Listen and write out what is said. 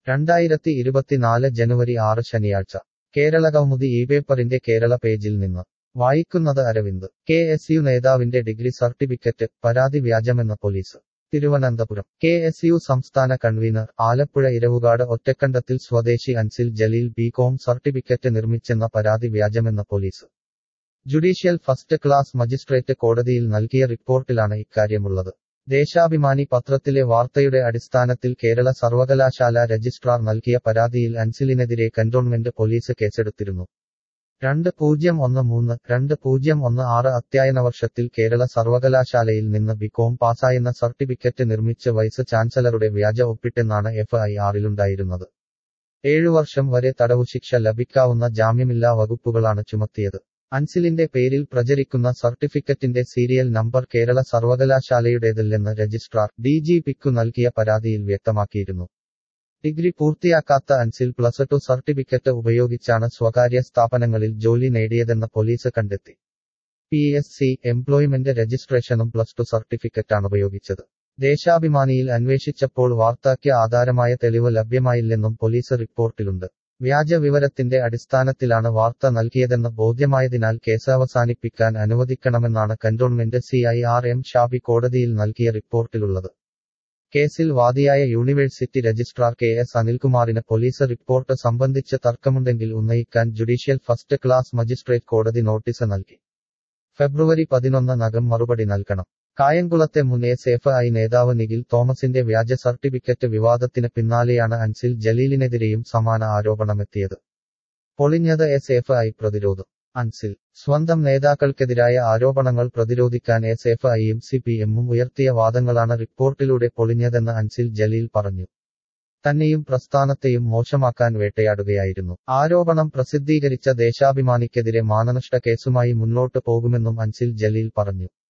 രണ്ടായിരത്തി ഇരുപത്തിനാല് ജനുവരി ആറ് ശനിയാഴ്ച കേരളകൗമുദി ഈ പേപ്പറിന്റെ കേരള പേജിൽ നിന്ന് വായിക്കുന്നത് അരവിന്ദ് കെ എസ് യു നേതാവിന്റെ ഡിഗ്രി സർട്ടിഫിക്കറ്റ് പരാതി വ്യാജമെന്ന police Thiruvananthapuram K S U സംസ്ഥാന കൺവീനർ ആലപ്പുഴ ഇരവുകാട് ഒറ്റക്കണ്ടത്തിൽ സ്വദേശി Ansil Jaleel B Com certificate നിർമ്മിച്ചെന്ന പരാതി വ്യാജമെന്ന police judicial first class magistrate കോടതിയിൽ നൽകിയ റിപ്പോർട്ടിലാണ് ഇക്കാര്യമുള്ളത് ദേശാഭിമാനി പത്രത്തിലെ വാർത്തയുടെ അടിസ്ഥാനത്തിൽ കേരള സർവകലാശാല രജിസ്ട്രാർ നൽകിയ പരാതിയിൽ അൻസിലിനെതിരെ കന്റോൺമെന്റ് പോലീസ് കേസെടുത്തിരുന്നു രണ്ട് പൂജ്യം ഒന്ന് മൂന്ന് രണ്ട് പൂജ്യം ഒന്ന് ആറ് അധ്യയന വർഷത്തിൽ കേരള സർവകലാശാലയിൽ നിന്ന് ബികോം പാസ്സായെന്ന സർട്ടിഫിക്കറ്റ് നിർമ്മിച്ച് വൈസ് ചാൻസലറുടെ വ്യാജ ഒപ്പിട്ടെന്നാണ് എഫ് ഐ ആറിലുണ്ടായിരുന്നത് ഏഴു വർഷം വരെ തടവുശിക്ഷ ലഭിക്കാവുന്ന ജാമ്യമില്ലാ വകുപ്പുകളാണ് ചുമത്തിയത് അൻസിലിന്റെ പേരിൽ പ്രചരിക്കുന്ന സർട്ടിഫിക്കറ്റിന്റെ സീരിയൽ നമ്പർ കേരള സർവകലാശാലയുടേതല്ലെന്ന് രജിസ്ട്രാർ ഡി ജി പിക്കു നൽകിയ പരാതിയിൽ വ്യക്തമാക്കിയിരുന്നു ഡിഗ്രി പൂർത്തിയാക്കാത്ത അൻസിൽ പ്ലസ് ടു സർട്ടിഫിക്കറ്റ് ഉപയോഗിച്ചാണ് സ്വകാര്യ സ്ഥാപനങ്ങളിൽ ജോലി നേടിയതെന്ന് പോലീസ് കണ്ടെത്തി പി എസ് സി എംപ്ലോയ്മെന്റ് രജിസ്ട്രേഷനും പ്ലസ് ടു സർട്ടിഫിക്കറ്റാണ് ഉപയോഗിച്ചത് ദേശാഭിമാനിയിൽ അന്വേഷിച്ചപ്പോൾ വാർത്തയ്ക്ക് ആധാരമായ തെളിവ് ലഭ്യമായില്ലെന്നും പോലീസ് റിപ്പോർട്ടിലുണ്ട് വ്യാജ വിവരത്തിന്റെ അടിസ്ഥാനത്തിലാണ് വാർത്ത നൽകിയതെന്ന് ബോധ്യമായതിനാൽ കേസ് അവസാനിപ്പിക്കാൻ അനുവദിക്കണമെന്നാണ് cantonment C I R M Shabi കോടതിയിൽ നൽകിയ റിപ്പോർട്ടിലുള്ളത് കേസിൽ വാദിയായ യൂണിവേഴ്സിറ്റി രജിസ്ട്രാർ കെ എസ് അനിൽകുമാറിന് പോലീസ് റിപ്പോർട്ട് സംബന്ധിച്ച് തർക്കമുണ്ടെങ്കിൽ ഉന്നയിക്കാൻ ജുഡീഷ്യൽ ഫസ്റ്റ് ക്ലാസ് മജിസ്ട്രേറ്റ് കോടതി നോട്ടീസ് നൽകി ഫെബ്രുവരി പതിനൊന്നിനകം മറുപടി നൽകണം കായംകുളത്തെ മുൻ എസ് എഫ് ഐ നേതാവ് നിഖിൽ തോമസിന്റെ വ്യാജ സർട്ടിഫിക്കറ്റ് വിവാദത്തിന് പിന്നാലെയാണ് അൻസിൽ ജലീലിനെതിരെയും സമാന ആരോപണമെത്തിയത് പൊളിഞ്ഞത് എസ് എഫ് ഐ പ്രതിരോധം അൻസിൽ സ്വന്തം നേതാക്കൾക്കെതിരായ ആരോപണങ്ങൾ പ്രതിരോധിക്കാൻ എസ് എഫ് ഐയും സി പി എമ്മും ഉയർത്തിയ വാദങ്ങളാണ് റിപ്പോർട്ടിലൂടെ പൊളിഞ്ഞതെന്ന് അൻസിൽ ജലീൽ പറഞ്ഞു തന്നെയും പ്രസ്ഥാനത്തെയും മോശമാക്കാൻ വേട്ടയാടുകയായിരുന്നു ആരോപണം പ്രസിദ്ധീകരിച്ച ദേശാഭിമാനിക്കെതിരെ മാനനഷ്ട കേസുമായി മുന്നോട്ട് പോകുമെന്നും അൻസിൽ ജലീൽ പറഞ്ഞു